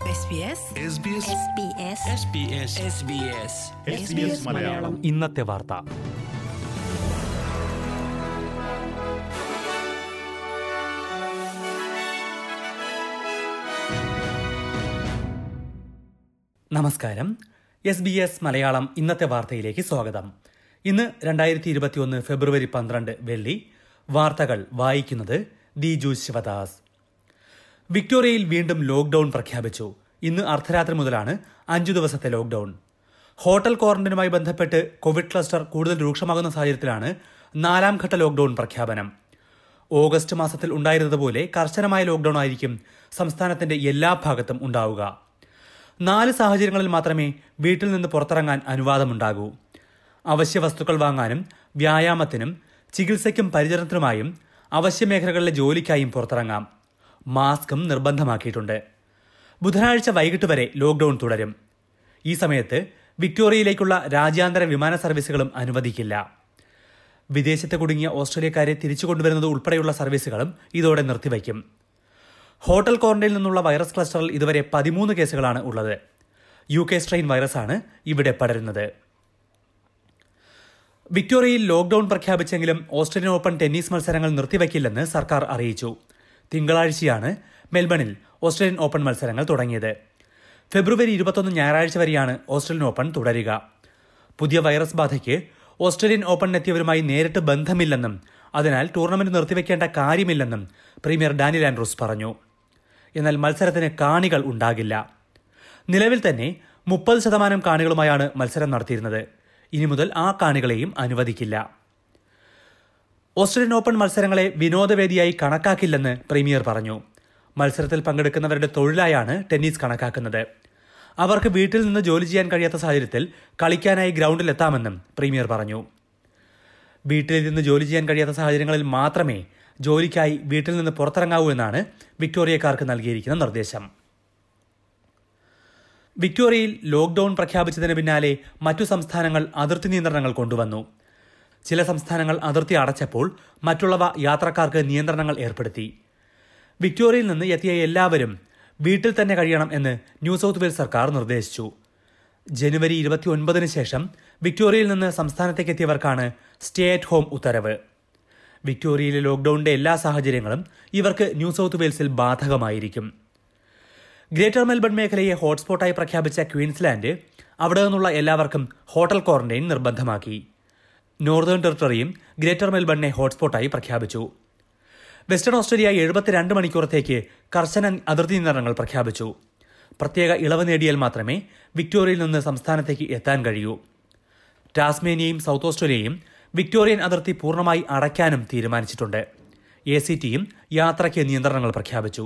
SBS SBS Malayalam ഇന്നത്തെ വാർത്ത നമസ്കാരം എസ് ബി എസ് മലയാളം ഇന്നത്തെ വാർത്തയിലേക്ക് സ്വാഗതം ഇന്ന് രണ്ടായിരത്തി ഇരുപത്തിയൊന്ന് ഫെബ്രുവരി പന്ത്രണ്ട് വെള്ളി വാർത്തകൾ വായിക്കുന്നത് ദിജു ശിവദാസ് വിക്ടോറിയയിൽ വീണ്ടും ലോക്ഡൌൺ പ്രഖ്യാപിച്ചു ഇന്ന് അർദ്ധരാത്രി മുതലാണ് അഞ്ചു ദിവസത്തെ ലോക്ഡൌൺ ഹോട്ടൽ ക്വാറന്റൈനുമായി ബന്ധപ്പെട്ട് കോവിഡ് ക്ലസ്റ്റർ കൂടുതൽ രൂക്ഷമാകുന്ന സാഹചര്യത്തിലാണ് നാലാം ഘട്ട ലോക്ഡൌൺ പ്രഖ്യാപനം ഓഗസ്റ്റ് മാസത്തിൽ ഉണ്ടായിരുന്നതുപോലെ കർശനമായ ലോക്ഡൌൺ ആയിരിക്കും സംസ്ഥാനത്തിന്റെ എല്ലാ ഭാഗത്തും ഉണ്ടാവുക നാല് സാഹചര്യങ്ങളിൽ മാത്രമേ വീട്ടിൽ നിന്ന് പുറത്തിറങ്ങാൻ അനുവാദമുണ്ടാകൂ അവശ്യ വസ്തുക്കൾ വാങ്ങാനും വ്യായാമത്തിനും ചികിത്സയ്ക്കും പരിചരണത്തിനുമായും അവശ്യ മേഖലകളിലെ ജോലിക്കായും പുറത്തിറങ്ങാം മാസ്കും നിർബന്ധമാക്കിയിട്ടുണ്ട് ബുധനാഴ്ച വൈകിട്ട് വരെ ലോക്ഡൌൺ തുടരും ഈ സമയത്ത് വിക്ടോറിയയിലേക്കുള്ള രാജ്യാന്തര വിമാന സർവീസുകളും അനുവദിക്കില്ല വിദേശത്ത് കുടുങ്ങിയ ഓസ്ട്രേലിയക്കാരെ തിരിച്ചു കൊണ്ടുവരുന്നത് ഉൾപ്പെടെയുള്ള സർവീസുകളും ഇതോടെ നിർത്തിവയ്ക്കും ഹോട്ടൽ ക്വാറന്റൈനിൽ നിന്നുള്ള വൈറസ് ക്ലസ്റ്ററിൽ ഇതുവരെ പതിമൂന്ന് കേസുകളാണ് ഉള്ളത് യു കെ സ്ട്രെയിൻ വൈറസാണ് ഇവിടെ പടരുന്നത് വിക്ടോറിയയിൽ ലോക്ഡൌൺ പ്രഖ്യാപിച്ചെങ്കിലും ഓസ്ട്രേലിയൻ ഓപ്പൺ ടെന്നീസ് മത്സരങ്ങൾ നിർത്തിവയ്ക്കില്ലെന്ന് സർക്കാർ അറിയിച്ചു തിങ്കളാഴ്ചയാണ് മെൽബണിൽ ഓസ്ട്രേലിയൻ ഓപ്പൺ മത്സരങ്ങൾ തുടങ്ങിയത് ഫെബ്രുവരി ഇരുപത്തൊന്ന് ഞായറാഴ്ച വരെയാണ് ഓസ്ട്രേലിയൻ ഓപ്പൺ തുടരുക പുതിയ വൈറസ് ബാധയ്ക്ക് ഓസ്ട്രേലിയൻ ഓപ്പണിനെത്തിയവരുമായി നേരിട്ട് ബന്ധമില്ലെന്നും അതിനാൽ ടൂർണമെന്റ് നിർത്തിവെക്കേണ്ട കാര്യമില്ലെന്നും പ്രീമിയർ ഡാനിൽ ആൻഡ്രൂസ് പറഞ്ഞു എന്നാൽ മത്സരത്തിന് കാണികൾ ഉണ്ടാകില്ല നിലവിൽ തന്നെ മുപ്പത് ശതമാനം കാണികളുമായാണ് മത്സരം നടത്തിയിരുന്നത് ഇനി മുതൽ ആ കാണികളെയും അനുവദിക്കില്ല ഓസ്ട്രേലിയൻ ഓപ്പൺ മത്സരങ്ങളെ വിനോദവേദിയായി കണക്കാക്കില്ലെന്ന് പ്രീമിയർ പറഞ്ഞു മത്സരത്തിൽ പങ്കെടുക്കുന്നവരുടെ തൊഴിലായാണ് ടെന്നീസ് കണക്കാക്കുന്നത് അവർക്ക് വീട്ടിൽ നിന്ന് ജോലി ചെയ്യാൻ കഴിയാത്ത സാഹചര്യത്തിൽ കളിക്കാനായി ഗ്രൗണ്ടിൽ എത്താമെന്നും പ്രീമിയർ പറഞ്ഞു വീട്ടിലിരുന്ന് ജോലി ചെയ്യാൻ കഴിയാത്ത സാഹചര്യങ്ങളിൽ മാത്രമേ ജോലിക്കായി വീട്ടിൽ നിന്ന് പുറത്തിറങ്ങാവൂ എന്നാണ് വിക്ടോറിയക്കാർക്ക് നൽകിയിരിക്കുന്ന നിർദ്ദേശം വിക്ടോറിയയിൽ ലോക്ഡൌൺ പ്രഖ്യാപിച്ചതിന് പിന്നാലെ മറ്റു സംസ്ഥാനങ്ങൾ അതിർത്തി നിയന്ത്രണങ്ങൾ കൊണ്ടുവന്നു ചില സംസ്ഥാനങ്ങൾ അതിർത്തി അടച്ചപ്പോൾ മറ്റുള്ളവ യാത്രക്കാർക്ക് നിയന്ത്രണങ്ങൾ ഏർപ്പെടുത്തി വിക്ടോറിയയിൽ നിന്ന് എത്തിയ എല്ലാവരും വീട്ടിൽ തന്നെ കഴിയണം എന്ന് ന്യൂ സൗത്ത് വെയിൽസ് സർക്കാർ നിർദ്ദേശിച്ചു ജനുവരി ഇരുപത്തി ഒൻപതിന് ശേഷം വിക്ടോറിയയിൽ നിന്ന് സംസ്ഥാനത്തേക്ക് എത്തിയവർക്കാണ് സ്റ്റേ അറ്റ് ഹോം ഉത്തരവ് വിക്ടോറിയയിലെ ലോക്ഡൌണിന്റെ എല്ലാ സാഹചര്യങ്ങളും ഇവർക്ക് ന്യൂ സൗത്ത് വെയിൽസിൽ ബാധകമായിരിക്കും ഗ്രേറ്റർ മെൽബൺ മേഖലയെ ഹോട്ട്സ്പോട്ടായി പ്രഖ്യാപിച്ച ക്വീൻസ്ലാൻഡ് അവിടെ നിന്നുള്ള എല്ലാവർക്കും ഹോട്ടൽ ക്വാറന്റൈൻ നിർബന്ധമാക്കി നോർത്തേൺ ടെറിട്ടറിയും ഗ്രേറ്റർ മെൽബണിനെ ഹോട്ട്സ്പോട്ടായി പ്രഖ്യാപിച്ചു വെസ്റ്റേൺ ഓസ്ട്രേലിയ എഴുപത്തിരണ്ട് മണിക്കൂറത്തേക്ക് കർശന അതിർത്തി നിയന്ത്രണങ്ങൾ പ്രഖ്യാപിച്ചു പ്രത്യേക ഇളവ് നേടിയാൽ മാത്രമേ വിക്ടോറിയയിൽ നിന്ന് സംസ്ഥാനത്തേക്ക് എത്താൻ കഴിയൂ ടാസ്മേനിയയും സൗത്ത് ഓസ്ട്രേലിയയും വിക്ടോറിയൻ അതിർത്തി പൂർണ്ണമായി അടയ്ക്കാനും തീരുമാനിച്ചിട്ടുണ്ട് എ സി ടിയും യാത്രയ്ക്ക് നിയന്ത്രണങ്ങൾ പ്രഖ്യാപിച്ചു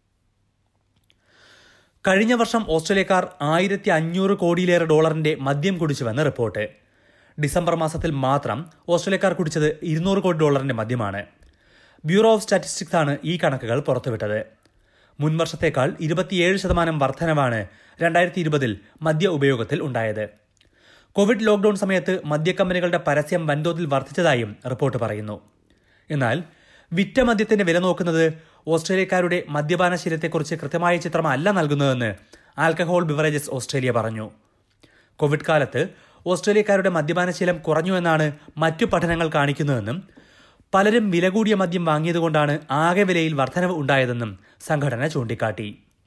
കഴിഞ്ഞ വർഷം ഓസ്ട്രേലിയക്കാർ ആയിരത്തി അഞ്ഞൂറ് കോടിയിലേറെ ഡോളറിന്റെ മദ്യം കുടിച്ചുവെന്ന് റിപ്പോർട്ട് ഡിസംബർ മാസത്തിൽ മാത്രം ഓസ്ട്രേലിയക്കാർ കുടിച്ചത് ഇരുന്നൂറ് കോടി ഡോളറിന്റെ മദ്യമാണ് ബ്യൂറോ ഓഫ് സ്റ്റാറ്റിസ്റ്റിക്സ് ആണ് ഈ കണക്കുകൾ പുറത്തുവിട്ടത് മുൻ വർഷത്തേക്കാൾ ഇരുപത്തിയേഴ് ശതമാനം വർധനവാണ് രണ്ടായിരത്തി ഇരുപതിൽ മദ്യ ഉപയോഗത്തിൽ ഉണ്ടായത് കോവിഡ് ലോക്ഡൌൺ സമയത്ത് മദ്യക്കമ്പനികളുടെ പരസ്യം വൻതോതിൽ വർദ്ധിച്ചതായും റിപ്പോർട്ട് പറയുന്നു എന്നാൽ വിറ്റ മദ്യത്തിന്റെ വില നോക്കുന്നത് ഓസ്ട്രേലിയക്കാരുടെ മദ്യപാന ശീലത്തെക്കുറിച്ച് കൃത്യമായ ചിത്രമല്ല നൽകുന്നതെന്ന് ആൽക്കഹോൾ ബിവറേജസ് ഓസ്ട്രേലിയ പറഞ്ഞു കോവിഡ് കാലത്ത് ഓസ്ട്രേലിയക്കാരുടെ മദ്യപാനശീലം കുറഞ്ഞു എന്നാണ് മറ്റു പഠനങ്ങൾ കാണിക്കുന്നതെന്നും പലരും വില കൂടിയ മദ്യം വാങ്ങിയതുകൊണ്ടാണ് ആകെ വിലയിൽ വർധനവ് ഉണ്ടായതെന്നും സംഘടന ചൂണ്ടിക്കാട്ടി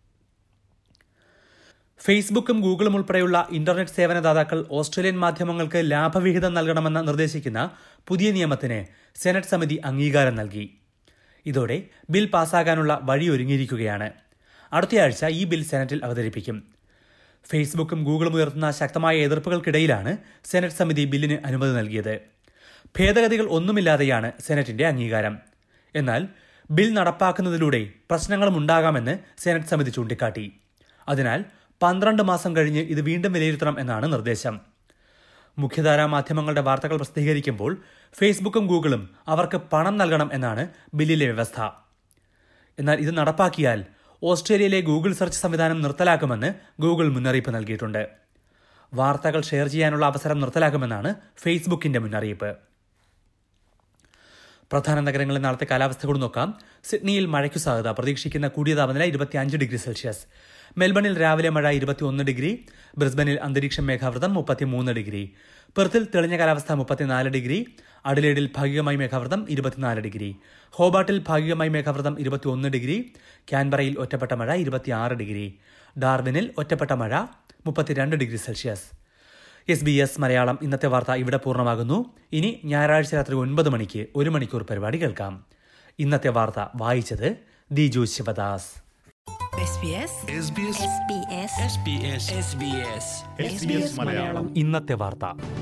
ഫേസ്ബുക്കും ഗൂഗിളും ഉൾപ്പെടെയുള്ള ഇന്റർനെറ്റ് സേവനദാതാക്കൾ ഓസ്ട്രേലിയൻ മാധ്യമങ്ങൾക്ക് ലാഭവിഹിതം നൽകണമെന്ന് നിർദ്ദേശിക്കുന്ന പുതിയ നിയമത്തിന് സെനറ്റ് സമിതി അംഗീകാരം നൽകി ഇതോടെ ബിൽ പാസ്സാകാനുള്ള വഴിയൊരുങ്ങിയിരിക്കുകയാണ് അടുത്തയാഴ്ച ഈ ബിൽ സെനറ്റിൽ അവതരിപ്പിക്കും ഫേസ്ബുക്കും ഗൂഗിളും ഉയർത്തുന്ന ശക്തമായ എതിർപ്പുകൾക്കിടയിലാണ് സെനറ്റ് സമിതി ബില്ലിന് അനുമതി നൽകിയത് ഭേദഗതികൾ ഒന്നുമില്ലാതെയാണ് സെനറ്റിന്റെ അംഗീകാരം എന്നാൽ ബിൽ നടപ്പാക്കുന്നതിലൂടെ പ്രശ്നങ്ങളും ഉണ്ടാകാമെന്ന് സെനറ്റ് സമിതി ചൂണ്ടിക്കാട്ടി അതിനാൽ പന്ത്രണ്ട് മാസം കഴിഞ്ഞ് ഇത് വീണ്ടും വിലയിരുത്തണം എന്നാണ് നിർദ്ദേശം മുഖ്യധാരാ മാധ്യമങ്ങളുടെ വാർത്തകൾ പ്രസിദ്ധീകരിക്കുമ്പോൾ ഫേസ്ബുക്കും ഗൂഗിളും അവർക്ക് പണം നൽകണം എന്നാണ് ബില്ലിലെ വ്യവസ്ഥ എന്നാൽ ഇത് നടപ്പാക്കിയാൽ ഓസ്ട്രേലിയയിലെ ഗൂഗിൾ സെർച്ച് സംവിധാനം നിർത്തലാക്കുമെന്ന് ഗൂഗിൾ മുന്നറിയിപ്പ് നൽകിയിട്ടുണ്ട് വാർത്തകൾ ഷെയർ ചെയ്യാനുള്ള അവസരം നിർത്തലാക്കുമെന്നാണ് ഫേസ്ബുക്കിന്റെ മുന്നറിയിപ്പ് പ്രധാന നഗരങ്ങളിൽ നാളത്തെ കാലാവസ്ഥ കൂടി നോക്കാം സിഡ്നിയിൽ മഴയ്ക്കു സാധ്യത പ്രതീക്ഷിക്കുന്ന കൂടിയ താപനില ഇരുപത്തിയഞ്ച് ഡിഗ്രി സെൽഷ്യസ് മെൽബണിൽ രാവിലെ മഴ ഇരുപത്തിയൊന്ന് ഡിഗ്രി ബ്രിസ്ബനിൽ അന്തരീക്ഷം മേഘാവൃതം മുപ്പത്തിമൂന്ന് ഡിഗ്രി പെർത്തിൽ തെളിഞ്ഞ കാലാവസ്ഥ മുപ്പത്തിനാല് ഡിഗ്രി അഡിലേഡിൽ ഭാഗികമായി മേഘാവൃതം ഇരുപത്തിനാല് ഡിഗ്രി ഹോബാട്ടിൽ ഭാഗികമായി മേഘാവൃതം ഇരുപത്തിയൊന്ന് ഡിഗ്രി ക്യാൻബറയിൽ ഒറ്റപ്പെട്ട മഴ ഇരുപത്തിയാറ് ഡിഗ്രി ഡാർവിനിൽ ഒറ്റപ്പെട്ട മഴ മുപ്പത്തിരണ്ട് degree Celsius S B S Malayalam ഇന്നത്തെ വാർത്ത ഇവിടെ പൂർണ്ണമാകുന്നു ഇനി ഞായറാഴ്ച രാത്രി ഒൻപത് മണിക്ക് ഒരു മണിക്കൂർ പരിപാടി കേൾക്കാം ഇന്നത്തെ വാർത്ത വായിച്ചത് Diju Sivadas SBS SBS SBS SBS SBS ഇന്നത്തെ വാർത്ത